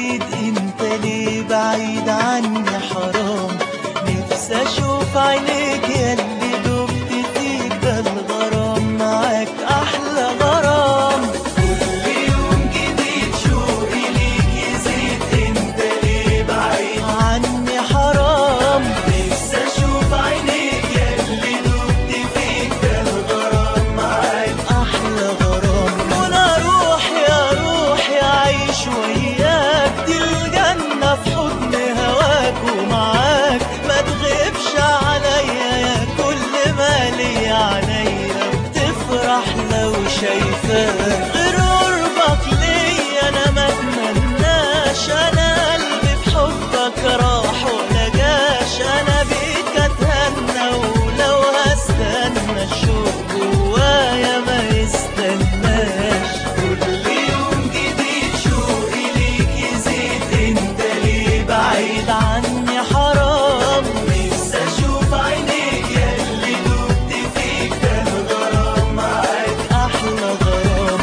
جديد انت ليه بعيد عني حرام نفسي اشوف عينيك ياللي دبت فيك ده الغرام معاك احلى غرام كل يوم جديد شوقي ليك يزيد انت ليه بعيد عني حرام نفسي اشوف عينيك ياللي دبت فيك ده الغرام معاك احلى غرام وانا روح يا روح يا عيش وياك دي الجنة في حضن هواك ومعاك ما تغيبش عليا يا كل ما لي عليا بتفرح لو شايفاك غير قربك ليا انا ما اتمناش انا قلبي في حبك راح ولا جاش انا بيك اتهنى ولو هستنى الشوق جوايا ما يستناش كل يوم جديد شوقي ليك يزيد انت ليه بعيد عني حرام نفسي اشوف عينيك ياللي دبت فيك ده الغرام معاك احلى غرام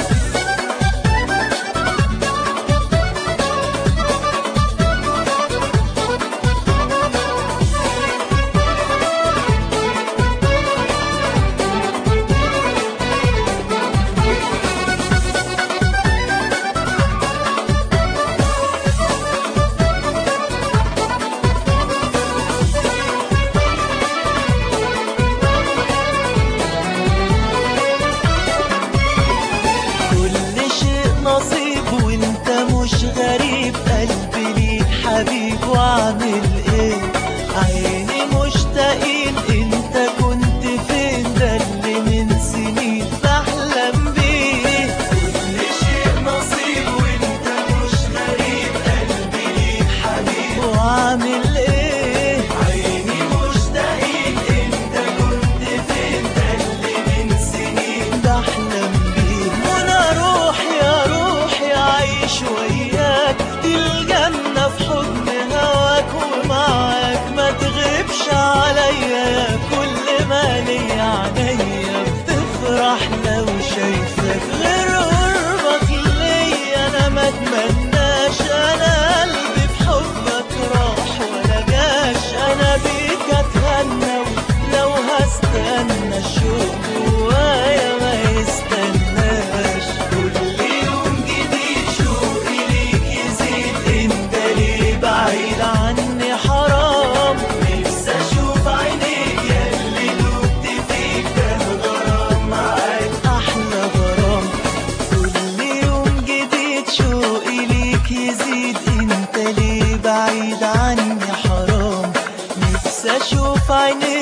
كل شيء نصيب وانت مش غريب قلبي ليك حبيب واعمل ايه عيني مشتاقين انت كنت فين ده اللي من سنين بحلم بيه كل شيء نصيب وانت مش غريب قلبي ليك حبيب واعمل ايه عيني مشتاقين انت كنت فين ده اللي من سنين بحلم بيه وانا روح يا روح يا عيش وياك دي الجنة في حضن هواك ومعاك ما تغيبش عليا يا كل ما لي عينيا بتفرح لو شايفك غير قربك ليا انا ما اتمناش انا قلبي في حبك راح ولا جاش انا بيك اتهنى لو هستنى الشوق جوايا ما يستناش كل يوم جديد شوقي ليك يزيد انت ليه بعيد عني حرام نفسي اشوف عينيك ياللي دبت فيك ده الغرام معاك احلى غرام كل يوم جديد شوقي ليك يزيد انت ليه بعيد عني حرام نفسي اشوف عينيك